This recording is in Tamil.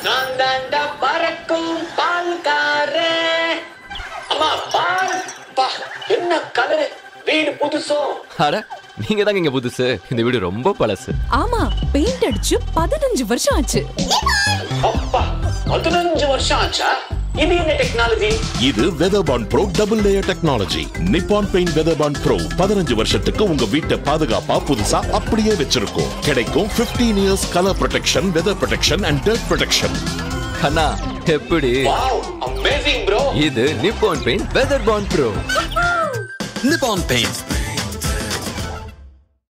நான் தாண்டா பறக்கும் பால்காரன் அம்மா பால் பா என்ன கலரு வீடு புதுசோ அட நீங்க தாங்க இங்க புதுசு இந்த வீடு ரொம்ப பழசு ஆமா பெயிண்ட் அடிச்சு பதினஞ்சு வருஷம் ஆச்சு அப்பா பதினஞ்சு வருஷம் ஆச்சா இது என்ன டெக்னாலஜி இது Weatherbond Pro double layer technology Nippon Paint Weatherbond Pro பதினஞ்சு வருஷத்துக்கு உங்க வீட்டை பாதுகாப்பா புதுசா அப்படியே வச்சிருக்கோம் கிடைக்கும் 15 years colour protection weather protection and dirt protection கண்ணா எப்படி வாவ் அமேசிங் ப்ரோ இது Nippon Paint Weatherbond Pro Nippon Paints